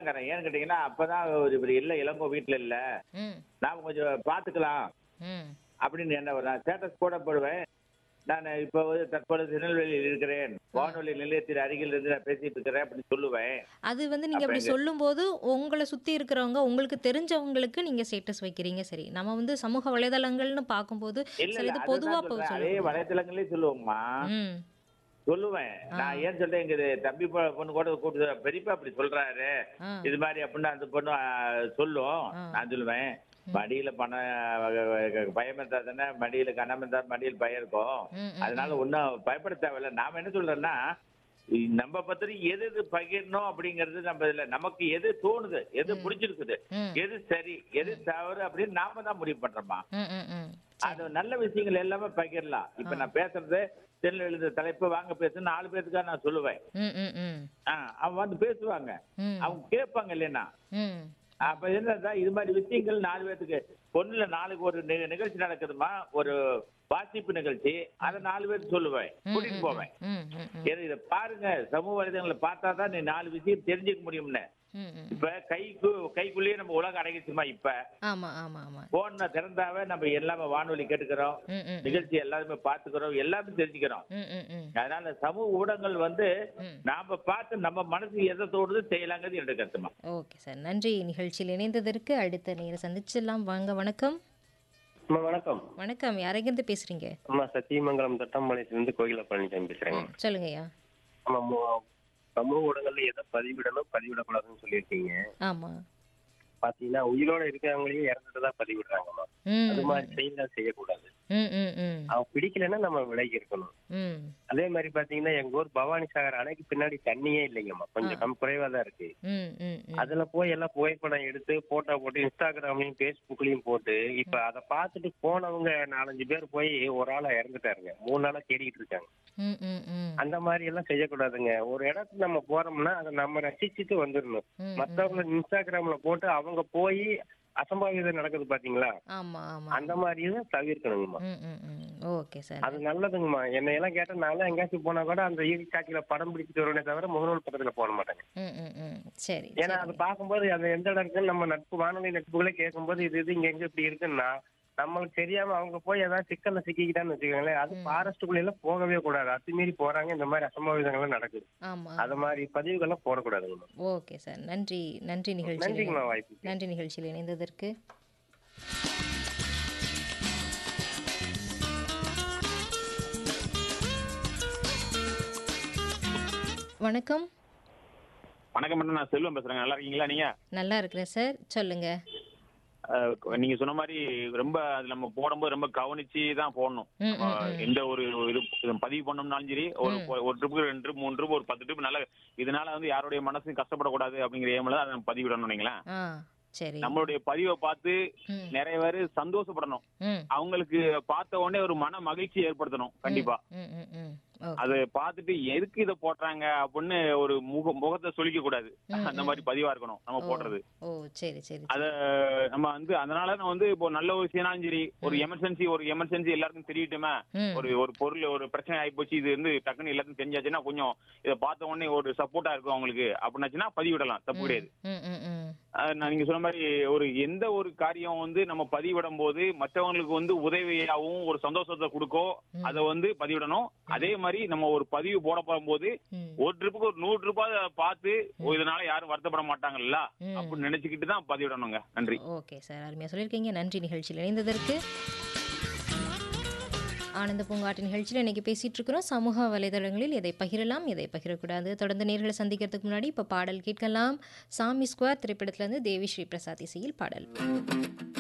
சொல்லலாங்கிறேன் ஏன்னு கேட்டீங்கன்னா அப்பதான் ஒரு இப்படி இல்ல இளங்கோ வீட்டுல இல்ல ம் நாம கொஞ்சம் பாத்துக்கலாம் ம் அப்படின்னு என்ன நான் ஸ்டேட்டஸ் போட போடுவேன் நான் இப்போ வந்து தற்போது திருநெல்வேலியில் இருக்கிறேன் வானொலி நிலையத்தின் அருகில் இருந்து நான் பேசிட்டு இருக்கிறேன் அப்படின்னு சொல்லுவேன் அது வந்து நீங்க அப்ப அப்படி எங்க- சொல்லும்போது உங்களை சுத்தி இருக்கிறவங்க உங்களுக்கு தெரிஞ்சவங்களுக்கு நீங்க ஸ்டேட்டஸ் வைக்கிறீங்க சரி நம்ம வந்து சமூக வலைதளங்கள்னு பார்க்கும்போது இல்ல சில இல்ல இது அதுதான் பொதுவா சொல்றேன். போய் அதே சொல்லுவோம் வலைத்தளங்களே சொல்லுவோம்மா ம் சொல்லுவேன் நான் ஏன் சொல்றேன் எங்க தம்பி பொ- பொண்ணு கூட கூப்பிட்டு பெரியப்பா அப்படி சொல்றாரு ஆ இது மாதிரி அப்படின்னு அந்த பொண்ணு ஆ, சொல்லும் ஆ. நான் சொல்லுவேன் மடியில பணம் பயம் இருந்தா தானே மடியில கணம் இருந்தா மடியில் பயம் இருக்கும் ம், ம், அதனால ஒன்றும் பயப்பட தேவையில்ல நாம என்ன சொல்றோம்னா இ- நம்ம பத்தி எது எது பகிரணும் அப்படிங்கிறது நம்ம இதுல நமக்கு எது தோணுது எது பிடிச்சிருக்குது ம். எது சரி எது தவறு அப்படின்னு நாம தான் முடிவு பண்றோமா ம் ம் ம் அது நல்ல விஷயங்கள் எல்லாமே பகிரலாம் இப்ப நான் பேசுறது தெரியல எழுத தலைப்பு வாங்க பேசு நாலு பேருக்கா நான் சொல்லுவேன் ம் ம் ம் ஆ, அவங்க வந்து பேசுவாங்க ம் அவங்க கேட்பாங்க இல்லைன்னா ம் அப்ப என்னதா இது மாதிரி விஷயங்கள் நாலு பேத்துக்கு பொண்ணுல நாளைக்கு ஒரு நி- நிகழ்ச்சி நடக்குதுமா ஒரு வாசிப்பு நிகழ்ச்சி அதை நாலு பேருக்கு சொல்லுவேன் கூட்டிட்டு போவேன் ம் ம் ம் ஏன்னா இதை பாருங்க சமூக வலைதளங்களை பார்த்தா தான் நீ நாலு விஷயம் தெரிஞ்சுக்க முடியும்னு ம் ம் இப்ப கைக்கு கைக்குள்ளேயே நம்ம உலகம் அடங்கிச்சுமா இப்ப ஆமா ஆமா ஆமா போன திறந்தாவே நம்ம எல்லாமே வானொலி கேட்டுக்கிறோம் ம் ம் நிகழ்ச்சி எல்லாருமே பாத்துக்கிறோம் எல்லாமே தெரிஞ்சுக்கிறோம் ம் ம் ம் அதனால சமூக ஊடகங்கள் வந்து ம். நாம பார்த்து நம்ம மனசு எதை தோடுது செய்யலாங்கிறது என்னோட கருத்துமா ஓகே சார் நன்றி நிகழ்ச்சியில் இணைந்ததற்கு அடுத்த நேரம் சந்திச்சிடலாம் வாங்க வணக்கம் அம்மா வணக்கம் வணக்கம் யாரெங்கிருந்து பேசுறீங்க அம்மா சத்தியமங்கலம் தட்டாம்பாளையத்திலிருந்து கோகில பழனிசாமி பேசுறேங்க சொல்லுங்கய்யா ஆமா மு- சமூக ஊடகங்கள்ல எதை பதிவிடணும் பதிவிடக்கூடாதுன்னு சொல்லியிருக்கீங்க ஆமா பாத்தீங்கன்னா உயிரோட இருக்கிறவங்களையும் இறந்துட்டு தான் பதிவிடுறாங்கம்மா ம் அது மாதிரி செயலாம் செய்யக்கூடாது ம் ம் ம் அவன் பிடிக்கலைன்னா நம்ம விலகி இருக்கணும் ம் அதே மாதிரி பாத்தீங்கன்னா எங்க ஊர் பவானி சாகர் அணைக்கு பின்னாடி தண்ணியே இல்லைங்கம்மா கொஞ்சம் கம் குறைவா தான் இருக்கு ம் ம் ம் அதுல போய் எல்லாம் புகைப்படம் எடுத்து போட்டோ போட்டு இன்ஸ்டாகிராம்லயும் பேஸ்புக்லயும் போட்டு இப்ப அதை பார்த்துட்டு போனவங்க நாலஞ்சு பேர் போய் ஒரு ஆளா இறந்துட்டாருங்க மூணு நாளா தேடிட்டு இருக்காங்க ம் ம் ம் அந்த மாதிரி எல்லாம் செய்யக்கூடாதுங்க ஒரு இடத்துக்கு நம்ம போறோம்னா அதை நம்ம ரசிச்சுட்டு வந்துடணும் ம், மத்தவங்க இன்ஸ்டாகிராம்ல போட்டு அவங்க போய் அசம்பாவிதம் நடக்குது பாத்தீங்களா ஆமா ஆமா அந்த மாதிரி தான் தவிர்க்கணுங்கம்மா ம் ம் ம் ஓகே சார் அது நல்லதுங்கம்மா என்னை எல்லாம் கேட்டா நான் எங்கேயாச்சும் போனா கூட அந்த ஈவி காட்சியில படம் பிடிச்சிட்டு வருவனே தவிர முகநூல் பக்கத்துல போட மாட்டேங்க ம் ம் ம் சரி ஏன்னா அது பார்க்கும்போது அது எந்த இடம் இருக்குன்னு நம்ம நட்பு வானொலி நட்புகளே கேட்கும்போது இது இது இங்க எங்க இப்படி இருக்குன்னா நம்மளுக்கு தெரியாம அவங்க போய் ஏதாவது சிக்கல்ல சிக்கிக்கிட்டான்னு வச்சுக்கோங்களேன் அது ஃபாரஸ்ட்டுக்குள்ள எல்லாம் போகவே கூடாது அத்துமீறி போறாங்க இந்த மாதிரி அசம்பாவிதங்கள்லாம் நடக்குது ஆமா அது மாதிரி பதிவுகள்லாம் போடக்கூடாதுங்கம்மா ஓகே சார் நன்றி நன்றி நிகழ்ச்சியில் நன்றிங்கம்மா வாய்ப்பு நன்றி நிகழ்ச்சியில் இணைந்ததற்கு வணக்கம் வணக்கம் மேடம் நான் செல்வம் பேசுறேங்க நல்லா இருக்கீங்களா நீங்க நல்லா இருக்கிறேன் சார் சொல்லுங்க அஹ், நீங்க சொன்ன மாதிரி ரொம்ப அது நம்ம போடும்போது ரொம்ப கவனிச்சு தான் போடணும் ம், ம், அஹ், எந்த ஒரு இது இது பதிவு பண்ணோம்னாலும் சரி ஒரு ஒரு ட்ரிப்பு ரெண்டு ட்ரிப் மூணு ட்ரிப் ஒரு பத்து ட்ரிப் நல்ல இதனால வந்து யாருடைய மனசு கஷ்டப்படக்கூடாது அப்படிங்கிற ஏமில் தான் அதை நம்ம பதிவிடணும் நீங்களேன் ஆ சரி நம்மளுடைய பதிவை பார்த்து ம் நிறைய பேர் சந்தோஷப்படணும் ம் அவங்களுக்கு பார்த்த உடனே ஒரு மன மகிழ்ச்சி ஏற்படுத்தணும் கண்டிப்பா ம் ம் ம் ஓகே அதை பார்த்துட்டு எதுக்கு இதை போடுறாங்க அப்படின்னு ஒரு முக முகத்தை சொல்லிக்க கூடாது அந்த மாதிரி பதிவா இருக்கணும் நம்ம போடுறது ஓ சரி சரி அத நம்ம வந்து அதனால நான் வந்து இப்போ நல்ல ஒரு விஷயம்னாலும் சரி ஒரு எமர்ஜென்சி ஒரு எமர்ஜென்சி எல்லாருக்கும் தெரியட்டுமே ம். ஒரு ஒரு பொருள் ஒரு பிரச்சனை ஆயிப்போச்சு இது வந்து டக்குன்னு எல்லாருக்கும் தெரிஞ்சாச்சுன்னா கொஞ்சம் இதை பார்த்த உடனே ஒரு சப்போர்ட்டா இருக்கும் அவங்களுக்கு அப்படின்னாச்சுன்னா பதிவிடலாம் தப்பு கிடையாது ம் ம் ம் அஹ் நான் நீங்க சொன்ன மாதிரி ஒரு எந்த ஒரு காரியம் வந்து நம்ம பதிவிடும் போது மற்றவங்களுக்கு வந்து உதவியாகவும் ஒரு சந்தோஷத்தை கொடுக்கோ அதை வந்து பதிவிடணும் அதே மாதிரி நம்ம ஒரு பதிவு போட போகும்போது ம் ஒரு ட்ரிப்புக்கு ஒரு நூறு ரூபாய் பார்த்து ஓ, இதனால யாரும் வருத்தப்பட மாட்டாங்கல்ல ம். அப்படின்னு நினைச்சுக்கிட்டு தான் பதிவிடணுங்க நன்றி ஓகே சார் அருமையாக சொல்லியிருக்கீங்க நன்றி நிகழ்ச்சியில் இணைந்ததற்கு ஆனந்த பூங்காட்டு நிகழ்ச்சியில் இன்னைக்கு பேசிட்டு இருக்கிறோம் சமூக வலைதளங்களில் எதை பகிரலாம் எதை பகிரக்கூடாது தொடர்ந்து நேர்களை சந்திக்கிறதுக்கு முன்னாடி இப்போ பாடல் கேட்கலாம் சாமி ஸ்கொயர் திரைப்படத்திலிருந்து தேவி ஸ்ரீ பிரசாத் இசையில் பாடல்